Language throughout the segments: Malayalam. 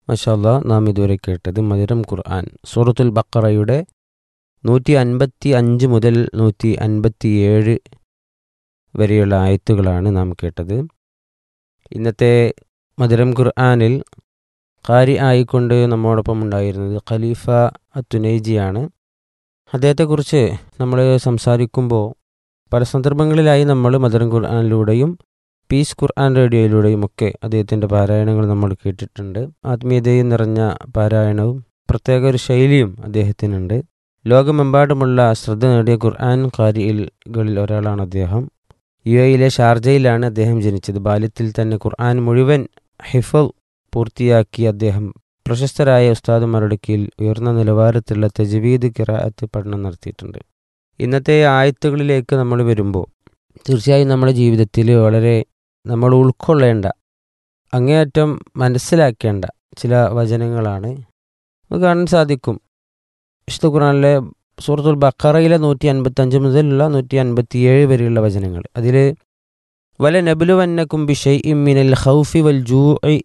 മഷാല്ല നാം ഇതുവരെ കേട്ടത് മധുരം ഖുർആൻ സൂറത്തുൽ ബക്കറയുടെ നൂറ്റി അൻപത്തി അഞ്ച് മുതൽ നൂറ്റി അൻപത്തി ഏഴ് വരെയുള്ള ആയത്തുകളാണ് നാം കേട്ടത് ഇന്നത്തെ മധുരം ഖുർആനിൽ കാരി ആയിക്കൊണ്ട് നമ്മോടൊപ്പം ഉണ്ടായിരുന്നത് ഖലീഫ അത്തുനൈജിയാണ് അദ്ദേഹത്തെക്കുറിച്ച് നമ്മൾ സംസാരിക്കുമ്പോൾ പല സന്ദർഭങ്ങളിലായി നമ്മൾ മധുരം ഖുർആനിലൂടെയും പീസ് ഖുർആൻ റേഡിയോയിലൂടെയും ഒക്കെ അദ്ദേഹത്തിൻ്റെ പാരായണങ്ങൾ നമ്മൾ കേട്ടിട്ടുണ്ട് ആത്മീയതയും നിറഞ്ഞ പാരായണവും പ്രത്യേക ഒരു ശൈലിയും അദ്ദേഹത്തിനുണ്ട് ലോകമെമ്പാടുമുള്ള ശ്രദ്ധ നേടിയ ഖുർആൻ കാരികളിൽ ഒരാളാണ് അദ്ദേഹം യു എയിലെ ഷാർജയിലാണ് അദ്ദേഹം ജനിച്ചത് ബാല്യത്തിൽ തന്നെ ഖുർആൻ മുഴുവൻ ഹിഫവ് പൂർത്തിയാക്കി അദ്ദേഹം പ്രശസ്തരായ ഉസ്താദുമാരുടെ കീഴിൽ ഉയർന്ന നിലവാരത്തിലുള്ള തജ്വീദ് കിറാഅത്ത് പഠനം നടത്തിയിട്ടുണ്ട് ഇന്നത്തെ ആയത്തുകളിലേക്ക് നമ്മൾ വരുമ്പോൾ തീർച്ചയായും നമ്മുടെ ജീവിതത്തിൽ വളരെ നമ്മൾ ഉൾക്കൊള്ളേണ്ട അങ്ങേയറ്റം മനസ്സിലാക്കേണ്ട ചില വചനങ്ങളാണ് നമുക്ക് കാണാൻ സാധിക്കും വിശുദ്ധ ഖുറാനിലെ സൂറത്തുൽ ബക്കറയിലെ നൂറ്റി അൻപത്തഞ്ച് മുതലുള്ള നൂറ്റി അൻപത്തിയേഴ് വരെയുള്ള വചനങ്ങൾ അതിൽ വല നബുലുവന്നക്കും ബിഷൈ ഇമ്മിനൽ ഹൗഫി വൽ ജൂ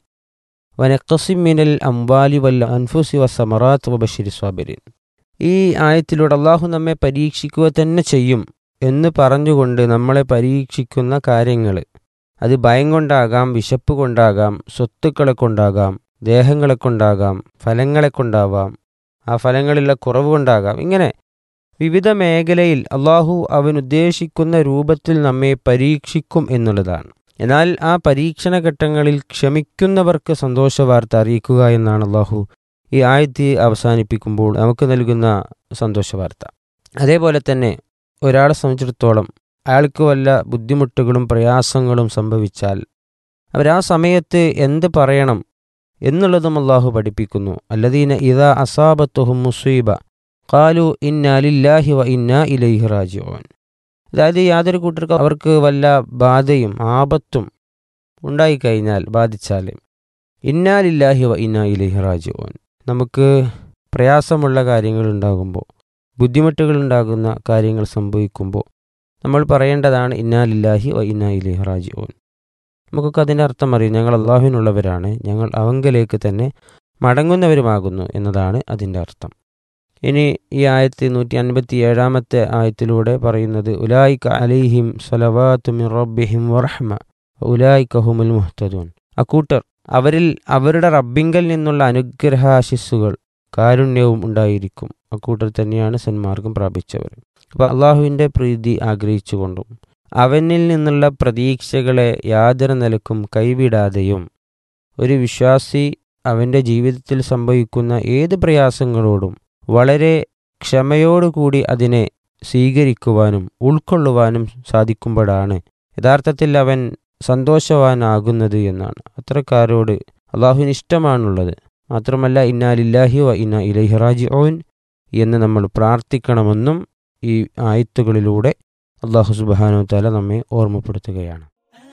വനക്കസിമിനൽ അംവാലി വൽ അൻഫുസി വസമറാത്ത് വബഷിരി സ്വാബിരിൻ ഈ ആയത്തിലൂടെ അള്ളാഹു നമ്മെ പരീക്ഷിക്കുക തന്നെ ചെയ്യും എന്ന് പറഞ്ഞുകൊണ്ട് നമ്മളെ പരീക്ഷിക്കുന്ന കാര്യങ്ങൾ അത് ഭയം കൊണ്ടാകാം വിശപ്പ് കൊണ്ടാകാം സ്വത്തുക്കളെ കൊണ്ടാകാം ദേഹങ്ങളെ കൊണ്ടാകാം ഫലങ്ങളെ കൊണ്ടാവാം ആ ഫലങ്ങളിലുള്ള കുറവ് കൊണ്ടാകാം ഇങ്ങനെ വിവിധ മേഖലയിൽ അള്ളാഹു അവൻ ഉദ്ദേശിക്കുന്ന രൂപത്തിൽ നമ്മെ പരീക്ഷിക്കും എന്നുള്ളതാണ് എന്നാൽ ആ പരീക്ഷണ ഘട്ടങ്ങളിൽ ക്ഷമിക്കുന്നവർക്ക് സന്തോഷ വാർത്ത അറിയിക്കുക എന്നാണ് അള്ളാഹു ഈ ആയത്തി അവസാനിപ്പിക്കുമ്പോൾ നമുക്ക് നൽകുന്ന സന്തോഷ വാർത്ത അതേപോലെ തന്നെ ഒരാളെ സംബന്ധിച്ചിടത്തോളം അയാൾക്ക് വല്ല ബുദ്ധിമുട്ടുകളും പ്രയാസങ്ങളും സംഭവിച്ചാൽ അവരാ സമയത്ത് എന്ത് പറയണം എന്നുള്ളതും അള്ളാഹു പഠിപ്പിക്കുന്നു അല്ലദീന ഇതാ അസാബത്തുഹും മുസീബ കാലു ഇന്നാലില്ലാഹി വ ഇന്ന ഇലൈഹി റാജിയോൻ അതായത് യാതൊരു കൂട്ടർക്ക് അവർക്ക് വല്ല ബാധയും ആപത്തും ഉണ്ടായിക്കഴിഞ്ഞാൽ ബാധിച്ചാൽ ഇന്നാലില്ലാഹി വ ഇന്ന ഇലൈഹി റാജിയോൻ നമുക്ക് പ്രയാസമുള്ള കാര്യങ്ങൾ ഉണ്ടാകുമ്പോൾ ബുദ്ധിമുട്ടുകൾ ഉണ്ടാകുന്ന കാര്യങ്ങൾ സംഭവിക്കുമ്പോൾ നമ്മൾ പറയേണ്ടതാണ് ഇന്നാലില്ലാഹി വ ഇന്ന ഇലൈഹി റാജിയോൻ നമുക്കൊക്കെ അതിൻ്റെ അർത്ഥം അറിയും ഞങ്ങൾ അള്ളാഹുവിനുള്ളവരാണ് ഞങ്ങൾ അവങ്കലേക്ക് തന്നെ മടങ്ങുന്നവരുമാകുന്നു എന്നതാണ് അതിൻ്റെ അർത്ഥം ഇനി ഈ ആയത്തി നൂറ്റി അൻപത്തി ഏഴാമത്തെ ആയത്തിലൂടെ പറയുന്നത് ഉലായിക്ക അലിഹിം സലവാത്തുമിൻ റബ്ബിഹിം വറഹ്മ ഉലായിക്കഹുമുൽ മുഹ്തദൂൻ അക്കൂട്ടർ അവരിൽ അവരുടെ റബ്ബിങ്കൽ നിന്നുള്ള അനുഗ്രഹാശിസ്സുകൾ കാരുണ്യവും ഉണ്ടായിരിക്കും അക്കൂട്ടർ തന്നെയാണ് സന്മാർഗം പ്രാപിച്ചവർ അപ്പോൾ അള്ളാഹുവിൻ്റെ പ്രീതി ആഗ്രഹിച്ചുകൊണ്ടും അവനിൽ നിന്നുള്ള പ്രതീക്ഷകളെ യാതൊരു നിലക്കും കൈവിടാതെയും ഒരു വിശ്വാസി അവൻ്റെ ജീവിതത്തിൽ സംഭവിക്കുന്ന ഏത് പ്രയാസങ്ങളോടും വളരെ ക്ഷമയോടുകൂടി അതിനെ സ്വീകരിക്കുവാനും ഉൾക്കൊള്ളുവാനും സാധിക്കുമ്പോഴാണ് യഥാർത്ഥത്തിൽ അവൻ സന്തോഷവാനാകുന്നത് എന്നാണ് അത്രക്കാരോട് അള്ളാഹുവിന് ഇഷ്ടമാണുള്ളത് മാത്രമല്ല ഇന്നാലില്ലാഹി വ ഇന്ന ഇലൈഹി റാജിഊൻ എന്ന് നമ്മൾ പ്രാർത്ഥിക്കണമെന്നും ഈ ആയത്തുകളിലൂടെ അള്ളാഹു സുബാനു താല നമ്മെ ഓർമ്മപ്പെടുത്തുകയാണ്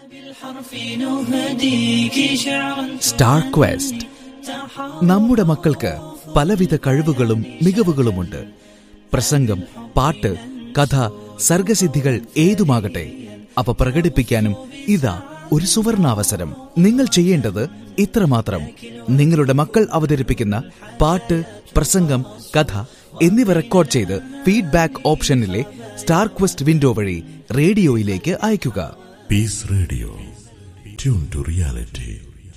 സ്റ്റാർ ക്വസ്റ്റ് നമ്മുടെ മക്കൾക്ക് പലവിധ കഴിവുകളും മികവുകളുമുണ്ട് പ്രസംഗം പാട്ട് കഥ സർഗസിദ്ധികൾ ഏതുമാകട്ടെ അവ പ്രകടിപ്പിക്കാനും ഇതാ ഒരു സുവർണാവസരം നിങ്ങൾ ചെയ്യേണ്ടത് ഇത്രമാത്രം നിങ്ങളുടെ മക്കൾ അവതരിപ്പിക്കുന്ന പാട്ട് പ്രസംഗം കഥ എന്നിവ റെക്കോർഡ് ചെയ്ത് ഫീഡ്ബാക്ക് ഓപ്ഷനിലെ സ്റ്റാർ ക്വസ്റ്റ് വിൻഡോ വഴി റേഡിയോയിലേക്ക് അയയ്ക്കുക Peace Radio tune to reality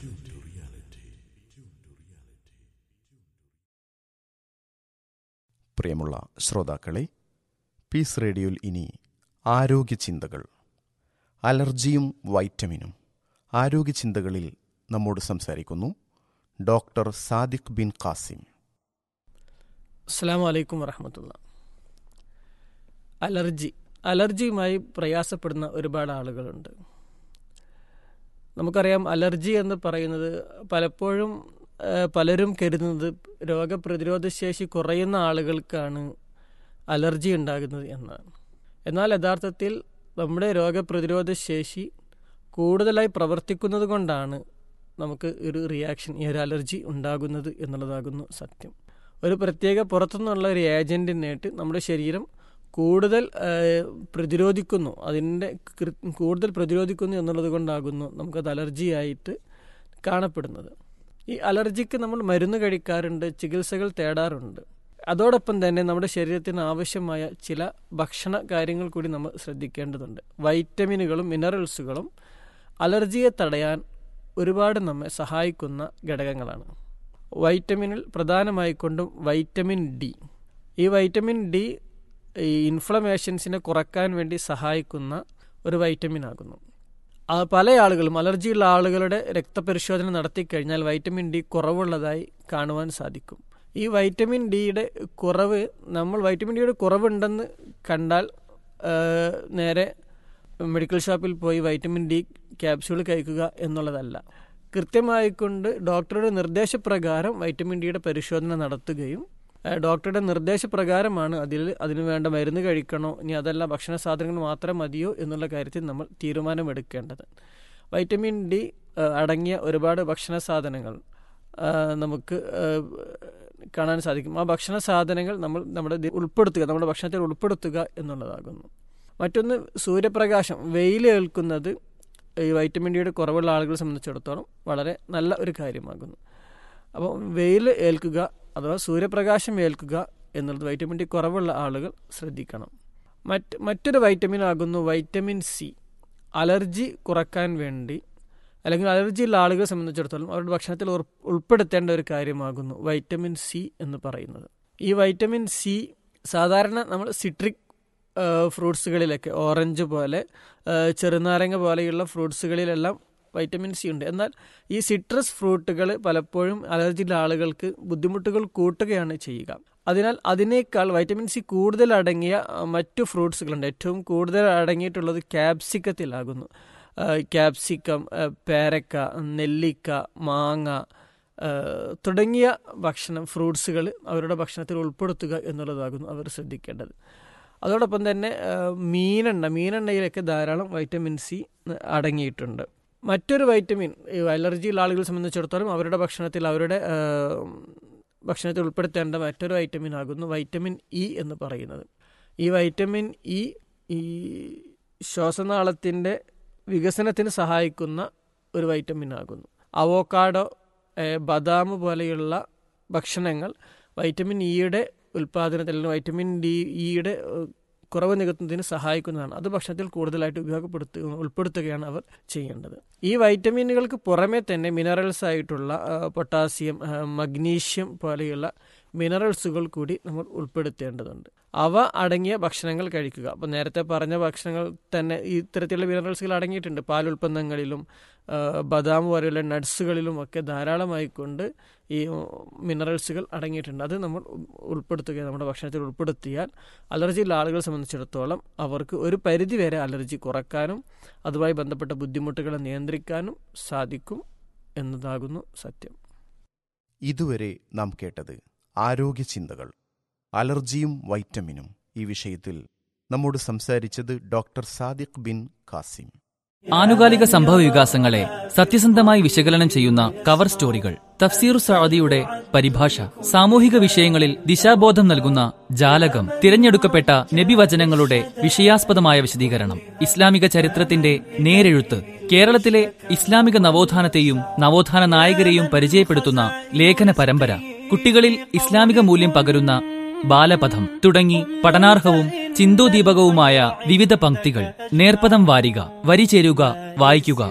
പ്രിയമുള്ള ശ്രോതാക്കളെ പീസ് റേഡിയോയിൽ ഇനി ആരോഗ്യ ചിന്തകൾ അലർജിയും വൈറ്റമിനും ആരോഗ്യ ചിന്തകളിൽ നമ്മോട് സംസാരിക്കുന്നു ഡോക്ടർ സാദിഖ് ബിൻ ഖാസിം അസ്സാം വലൈക്കും വറഹമത്തുള്ള അലർജി അലർജിയുമായി പ്രയാസപ്പെടുന്ന ഒരുപാട് ആളുകളുണ്ട് നമുക്കറിയാം അലർജി എന്ന് പറയുന്നത് പലപ്പോഴും ഏഹ്, പലരും കരുതുന്നത് രോഗപ്രതിരോധ ശേഷി കുറയുന്ന ആളുകൾക്കാണ് അലർജി ഉണ്ടാകുന്നത് എന്നാണ് എന്നാൽ യഥാർത്ഥത്തിൽ നമ്മുടെ രോഗപ്രതിരോധ ശേഷി കൂടുതലായി പ്രവർത്തിക്കുന്നത് കൊണ്ടാണ് നമുക്ക് ഒരു റിയാക്ഷൻ ഈ ഒരു അലർജി ഉണ്ടാകുന്നത് എന്നുള്ളതാകുന്നു സത്യം ഒരു പ്രത്യേക പുറത്തുനിന്നുള്ള ഒരു ഏജൻറ്റിനായിട്ട് നമ്മുടെ ശരീരം കൂടുതൽ ഏഹ്, പ്രതിരോധിക്കുന്നു അതിൻ്റെ കൃ- കൂടുതൽ പ്രതിരോധിക്കുന്നു എന്നുള്ളത് കൊണ്ടാകുന്നു നമുക്കത് അലർജിയായിട്ട് കാണപ്പെടുന്നത് ഈ അലർജിക്ക് നമ്മൾ മരുന്ന് കഴിക്കാറുണ്ട് ചികിത്സകൾ തേടാറുണ്ട് അതോടൊപ്പം തന്നെ നമ്മുടെ ശരീരത്തിന് ആവശ്യമായ ചില ഭക്ഷണ കാര്യങ്ങൾ കൂടി നമ്മൾ ശ്രദ്ധിക്കേണ്ടതുണ്ട് വൈറ്റമിനുകളും മിനറൽസുകളും അലർജിയെ തടയാൻ ഒരുപാട് നമ്മെ സഹായിക്കുന്ന ഘടകങ്ങളാണ് വൈറ്റമിനിൽ പ്രധാനമായിക്കൊണ്ടും വൈറ്റമിൻ ഡി ഈ വൈറ്റമിൻ ഡി ഈ ഇൻഫ്ലമേഷൻസിനെ കുറക്കാൻ വേണ്ടി സഹായിക്കുന്ന ഒരു വൈറ്റമിൻ ആകുന്നു ആ പല ആളുകളും അലർജിയുള്ള ആളുകളുടെ രക്തപരിശോധന നടത്തിക്കഴിഞ്ഞാൽ വൈറ്റമിൻ ഡി കുറവുള്ളതായി കാണുവാൻ സാധിക്കും ഈ വൈറ്റമിൻ ഡിയുടെ കുറവ് നമ്മൾ വൈറ്റമിൻ ഡിയുടെ കുറവുണ്ടെന്ന് കണ്ടാൽ ആ, നേരെ മെഡിക്കൽ ഷോപ്പിൽ പോയി വൈറ്റമിൻ ഡി ക്യാപ്സ്യൂൾ കഴിക്കുക എന്നുള്ളതല്ല കൃത്യമായിക്കൊണ്ട് ഡോക്ടറുടെ നിർദ്ദേശപ്രകാരം വൈറ്റമിൻ ഡിയുടെ പരിശോധന നടത്തുകയും ആ, ഡോക്ടറുടെ നിർദ്ദേശപ്രകാരമാണ് അതിൽ അതിനു വേണ്ട മരുന്ന് കഴിക്കണോ ഇനി അതല്ല ഭക്ഷണ സാധനങ്ങൾ മാത്രം മതിയോ എന്നുള്ള കാര്യത്തിൽ നമ്മൾ തീരുമാനമെടുക്കേണ്ടത് വൈറ്റമിൻ ഡി ആ, അടങ്ങിയ ഒരുപാട് ഭക്ഷണ സാധനങ്ങൾ ആ, നമുക്ക് ആ, കാണാൻ സാധിക്കും ആ ഭക്ഷണ സാധനങ്ങൾ നമ്മൾ നമ്മുടെ ദി- ഉൾപ്പെടുത്തുക നമ്മുടെ ഭക്ഷണത്തിൽ ഉൾപ്പെടുത്തുക എന്നുള്ളതാകുന്നു മറ്റൊന്ന് സൂര്യപ്രകാശം വെയിലേൽക്കുന്നത് ഈ വൈറ്റമിൻ ഡിയുടെ കുറവുള്ള ആളുകളെ സംബന്ധിച്ചിടത്തോളം വളരെ നല്ല ഒരു കാര്യമാകുന്നു അപ്പോൾ വെയിൽ ഏൽക്കുക അഥവാ സൂര്യപ്രകാശം ഏൽക്കുക എന്നുള്ളത് വൈറ്റമിൻ ഡി കുറവുള്ള ആളുകൾ ശ്രദ്ധിക്കണം മറ്റ് മറ്റൊരു വൈറ്റമിൻ ആകുന്നു വൈറ്റമിൻ സി അലർജി കുറക്കാൻ വേണ്ടി അല്ലെങ്കിൽ അലർജി ഉള്ള ആളുകളെ സംബന്ധിച്ചിടത്തോളം അവരുടെ ഭക്ഷണത്തിൽ ഉർ- ഉൾപ്പെടുത്തേണ്ട ഒരു കാര്യമാകുന്നു വൈറ്റമിൻ സി എന്ന് പറയുന്നത് ഈ വൈറ്റമിൻ സി സാധാരണ നമ്മൾ സിട്രിക് ഫ്രൂട്ട്സുകളിലൊക്കെ ഓറഞ്ച് പോലെ ആ, ചെറുനാരങ്ങ പോലെയുള്ള ഫ്രൂട്ട്സുകളിലെല്ലാം വൈറ്റമിൻ സി ഉണ്ട് എന്നാൽ ഈ സിട്രസ് ഫ്രൂട്ടുകൾ പലപ്പോഴും അലർജിയുള്ള ആളുകൾക്ക് ബുദ്ധിമുട്ടുകൾ കൂട്ടുകയാണ് ചെയ്യുക അതിനാൽ അതിനേക്കാൾ വൈറ്റമിൻ സി കൂടുതൽ അടങ്ങിയ ആ, മറ്റു ഫ്രൂട്ട്സുകളുണ്ട് ഏറ്റവും കൂടുതൽ അടങ്ങിയിട്ടുള്ളത് ക്യാപ്സിക്കത്തിലാകുന്നു ആ, ക്യാപ്സിക്കം ആ, പേരക്ക നെല്ലിക്ക മാങ്ങ ആ, തുടങ്ങിയ ഭക്ഷണം ഫ്രൂട്ട്സുകൾ അവരുടെ ഭക്ഷണത്തിൽ ഉൾപ്പെടുത്തുക എന്നുള്ളതാകുന്നു അവർ ശ്രദ്ധിക്കേണ്ടത് അതോടൊപ്പം തന്നെ ആ, മീനെണ്ണ മീനെണ്ണയിലൊക്കെ ധാരാളം വൈറ്റമിൻ സി അടങ്ങിയിട്ടുണ്ട് മറ്റൊരു വൈറ്റമിൻ ഈ അലർജിയുള്ള ആളുകളെ സംബന്ധിച്ചിടത്തോളം അവരുടെ ഭക്ഷണത്തിൽ അവരുടെ ആ, ഭക്ഷണത്തിൽ ഉൾപ്പെടുത്തേണ്ട മറ്റൊരു വൈറ്റമിൻ ആകുന്നു വൈറ്റമിൻ ഇ എന്ന് പറയുന്നത് ഈ വൈറ്റമിൻ ഇ ഈ ശ്വാസനാളത്തിൻ്റെ വികസനത്തിന് സഹായിക്കുന്ന ഒരു വൈറ്റമിൻ ആകുന്നു അവോക്കാഡോ ഏഹ്, ബദാം പോലെയുള്ള ഭക്ഷണങ്ങൾ വൈറ്റമിൻ ഇയുടെ ഉൽപ്പാദനത്തിൽ അല്ലെങ്കിൽ വൈറ്റമിൻ ഡി ഇയുടെ ഏഹ്, കുറവ് നികത്തുന്നതിന് സഹായിക്കുന്നതാണ് അത് ഭക്ഷണത്തിൽ കൂടുതലായിട്ട് ഉപയോഗപ്പെടുത്തുക ഉൾപ്പെടുത്തുകയാണ് അവർ ചെയ്യേണ്ടത് ഈ വൈറ്റമിനുകൾക്ക് പുറമെ തന്നെ മിനറൽസ് ആയിട്ടുള്ള ആ, പൊട്ടാസ്യം ആ, മഗ്നീഷ്യം പോലെയുള്ള മിനറൽസുകൾ കൂടി നമ്മൾ ഉൾപ്പെടുത്തേണ്ടതുണ്ട് അവ അടങ്ങിയ ഭക്ഷണങ്ങൾ കഴിക്കുക അപ്പോൾ നേരത്തെ പറഞ്ഞ ഭക്ഷണങ്ങൾ തന്നെ ഈ ഇത്തരത്തിലുള്ള മിനറൽസുകൾ അടങ്ങിയിട്ടുണ്ട് പാലുൽപ്പന്നങ്ങളിലും ആ, ബദാം പോലെയുള്ള നട്ട്സുകളിലും ഒക്കെ ധാരാളമായിക്കൊണ്ട് ഈ മിനറൽസുകൾ അടങ്ങിയിട്ടുണ്ട് അത് നമ്മൾ ഉ- ഉൾപ്പെടുത്തുക നമ്മുടെ ഭക്ഷണത്തിൽ ഉൾപ്പെടുത്തിയാൽ അലർജിയുള്ള ആളുകളെ സംബന്ധിച്ചിടത്തോളം അവർക്ക് ഒരു പരിധി വരെ അലർജി കുറക്കാനും അതുമായി ബന്ധപ്പെട്ട ബുദ്ധിമുട്ടുകളെ നിയന്ത്രിക്കാനും സാധിക്കും എന്നതാകുന്നു സത്യം ഇതുവരെ നാം കേട്ടത് ആരോഗ്യ ചിന്തകൾ അലർജിയും വൈറ്റമിനും ഈ വിഷയത്തിൽ നമ്മോട് സംസാരിച്ചത് ഡോക്ടർ സാദിഖ് ബിൻ കാസിം ആനുകാലിക സംഭവ വികാസങ്ങളെ സത്യസന്ധമായി വിശകലനം ചെയ്യുന്ന കവർ സ്റ്റോറികൾ തഫ്സീർ സഅദിയുടെ പരിഭാഷ സാമൂഹിക വിഷയങ്ങളിൽ ദിശാബോധം നൽകുന്ന ജാലകം തിരഞ്ഞെടുക്കപ്പെട്ട നബിവചനങ്ങളുടെ വിഷയാസ്പദമായ വിശദീകരണം ഇസ്ലാമിക ചരിത്രത്തിന്റെ നേരെഴുത്ത് കേരളത്തിലെ ഇസ്ലാമിക നവോത്ഥാനത്തെയും നവോത്ഥാന നായകരെയും പരിചയപ്പെടുത്തുന്ന ലേഖന പരമ്പര കുട്ടികളിൽ ഇസ്ലാമിക മൂല്യം പകരുന്ന ബാലപഥം തുടങ്ങി പഠനാർഹവും ചിന്തോദീപകവുമായ വിവിധ പംക്തികൾ നേർപ്പദം വാരിക വരി ചേരുക വായിക്കുക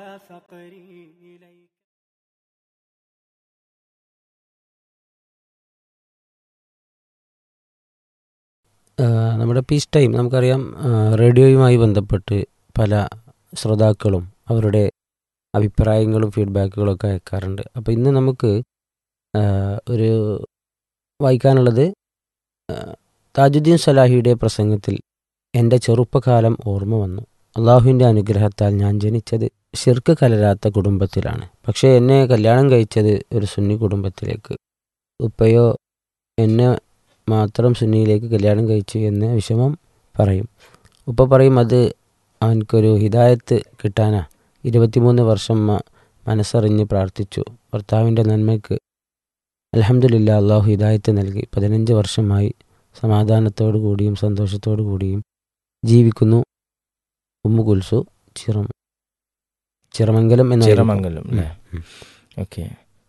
ആ, നമ്മുടെ പീസ് ടൈം നമുക്കറിയാം ആ, റേഡിയോയുമായി ബന്ധപ്പെട്ട് പല ശ്രോതാക്കളും അവരുടെ അഭിപ്രായങ്ങളും ഫീഡ്ബാക്കുകളും ഒക്കെ അയക്കാറുണ്ട് അപ്പോൾ ഇന്ന് നമുക്ക് ആ, ഒരു വായിക്കാനുള്ളത് ആ, താജുദ്ദീൻ സലാഹിയുടെ പ്രസംഗത്തിൽ എൻ്റെ ചെറുപ്പകാലം ഓർമ്മ വന്നു അള്ളാഹുവിൻ്റെ അനുഗ്രഹത്താൽ ഞാൻ ജനിച്ചത് ഷിർക്ക് കലരാത്ത കുടുംബത്തിലാണ് പക്ഷേ എന്നെ കല്യാണം കഴിച്ചത് ഒരു സുന്നി കുടുംബത്തിലേക്ക് ഉപ്പയോ എന്നെ മാത്രം സുന്നിയിലേക്ക് കല്യാണം കഴിച്ചു എന്ന് വിഷമം പറയും ഉപ്പ പറയും അത് അവനക്കൊരു ഹിദായത്ത് കിട്ടാനാ ഇരുപത്തിമൂന്ന് വർഷം മ- മനസ്സറിഞ്ഞ് പ്രാർത്ഥിച്ചു ഭർത്താവിൻ്റെ നന്മയ്ക്ക് അലഹമില്ല അള്ളാഹു ഹിദായത്ത് നൽകി പതിനഞ്ച് വർഷമായി സമാധാനത്തോടു കൂടിയും സന്തോഷത്തോടു കൂടിയും ജീവിക്കുന്നു ഉമ്മു കുൽസു ചിറം ചിറമംഗലം എന്ന ചിറമംഗലം അല്ലേ ഉം. ഓക്കെ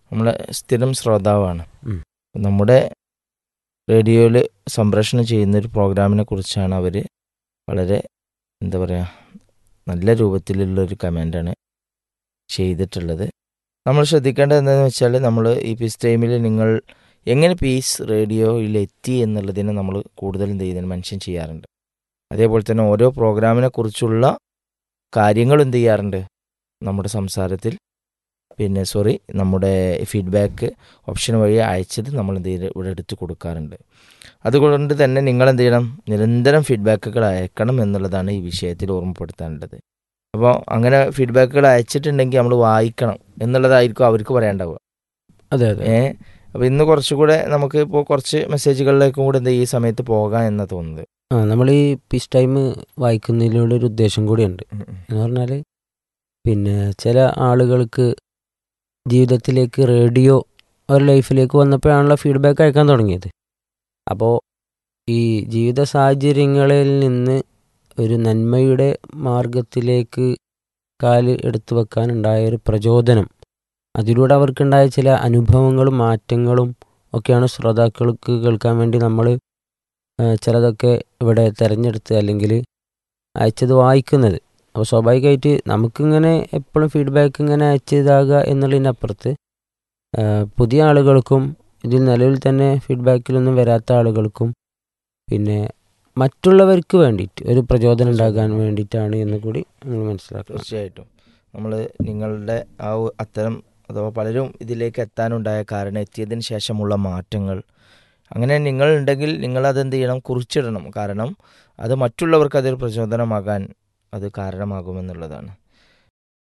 നമ്മളെ സ്ഥിരം ശ്രോതാവാണ് ഉം. നമ്മുടെ റേഡിയോയിൽ സംപ്രേഷണം ചെയ്യുന്ന ഒരു പ്രോഗ്രാമിനെ കുറിച്ചാണ് അവർ വളരെ എന്താ പറയുക നല്ല രൂപത്തിലുള്ള ഒരു കമൻ്റാണ് ചെയ്തിട്ടുള്ളത് നമ്മൾ ശ്രദ്ധിക്കേണ്ടത് എന്താണെന്ന് വെച്ചാൽ നമ്മൾ ഈ പീസ് ടൈമിൽ നിങ്ങൾ എങ്ങനെ പീസ് റേഡിയോയിൽ എത്തി എന്നുള്ളതിനെ നമ്മൾ കൂടുതൽ എന്ത് ചെയ്യുന്നതിന് മെൻഷൻ ചെയ്യാറുണ്ട് അതേപോലെ തന്നെ ഓരോ പ്രോഗ്രാമിനെ കുറിച്ചുള്ള കാര്യങ്ങൾ എന്ത് ചെയ്യാറുണ്ട് നമ്മുടെ സംസാരത്തിൽ പിന്നെ സോറി നമ്മുടെ ഫീഡ്ബാക്ക് ഓപ്ഷൻ വഴി അയച്ചത് നമ്മൾ എന്ത് ചെയ്ത് ഇവിടെ എടുത്ത് കൊടുക്കാറുണ്ട് അതുകൊണ്ട് തന്നെ നിങ്ങൾ എന്ത് ചെയ്യണം നിരന്തരം ഫീഡ്ബാക്കുകൾ അയക്കണം എന്നുള്ളതാണ് ഈ വിഷയത്തിൽ ഓർമ്മപ്പെടുത്താനുള്ളത് അപ്പോൾ അങ്ങനെ ഫീഡ്ബാക്കുകൾ അയച്ചിട്ടുണ്ടെങ്കിൽ നമ്മൾ വായിക്കണം എന്നുള്ളതായിരിക്കും അവർക്ക് പറയേണ്ടാവുക അതെ അതെ ഏ അപ്പോൾ ഇന്ന് കുറച്ചുകൂടെ നമുക്ക് ഇപ്പോൾ കുറച്ച് മെസ്സേജുകളിലേക്കും കൂടെ എന്ത് ഈ സമയത്ത് പോകാം എന്നാ തോന്നുന്നത് ആ നമ്മൾ ഈ പീസ് ടൈം വായിക്കുന്നതിലൂടെ ഒരു ഉദ്ദേശം കൂടിയുണ്ട് എന്ന് പറഞ്ഞാൽ പിന്നെ ചില ആളുകൾക്ക് ജീവിതത്തിലേക്ക് റേഡിയോ ഒരു ലൈഫിലേക്ക് വന്നപ്പോഴാണല്ലോ ഫീഡ്ബാക്ക് അയക്കാൻ തുടങ്ങിയത് അപ്പോൾ ഈ ജീവിത സാഹചര്യങ്ങളിൽ നിന്ന് ഒരു നന്മയുടെ മാർഗത്തിലേക്ക് കാല് എടുത്തു വെക്കാനുണ്ടായ ഒരു പ്രചോദനം അതിലൂടെ അവർക്കുണ്ടായ ചില അനുഭവങ്ങളും മാറ്റങ്ങളും ഒക്കെയാണ് ശ്രോതാക്കൾക്ക് കേൾക്കാൻ വേണ്ടി നമ്മൾ ചിലതൊക്കെ ഇവിടെ തിരഞ്ഞെടുത്ത് അല്ലെങ്കിൽ അയച്ചത് വായിക്കുന്നത് അപ്പോൾ സ്വാഭാവികമായിട്ട് നമുക്കിങ്ങനെ എപ്പോഴും ഫീഡ്ബാക്ക് ഇങ്ങനെ അയച്ചതാകുക എന്നുള്ളതിനപ്പുറത്ത് ആ, പുതിയ ആളുകൾക്കും ഇതിൽ നിലവിൽ തന്നെ ഫീഡ്ബാക്കിലൊന്നും വരാത്ത ആളുകൾക്കും പിന്നെ മറ്റുള്ളവർക്ക് വേണ്ടിയിട്ട് ഒരു പ്രചോദനം ഉണ്ടാകാൻ വേണ്ടിയിട്ടാണ് എന്ന് കൂടി നമ്മൾ മനസ്സിലാക്കണം തീർച്ചയായിട്ടും നമ്മൾ നിങ്ങളുടെ ആ ഒ- അത്തരം അഥവാ പലരും ഇതിലേക്ക് എത്താനുണ്ടായ കാരണം എത്തിയതിന് ശേഷമുള്ള മാറ്റങ്ങൾ അങ്ങനെ നിങ്ങൾ ഉണ്ടെങ്കിൽ നിങ്ങൾ അതെന്ത് ചെയ്യണം കുറിച്ചിടണം കാരണം അത് മറ്റുള്ളവർക്ക് അതൊരു പ്രചോദനമാകാൻ അത് കാരണമാകുമെന്നുള്ളതാണ്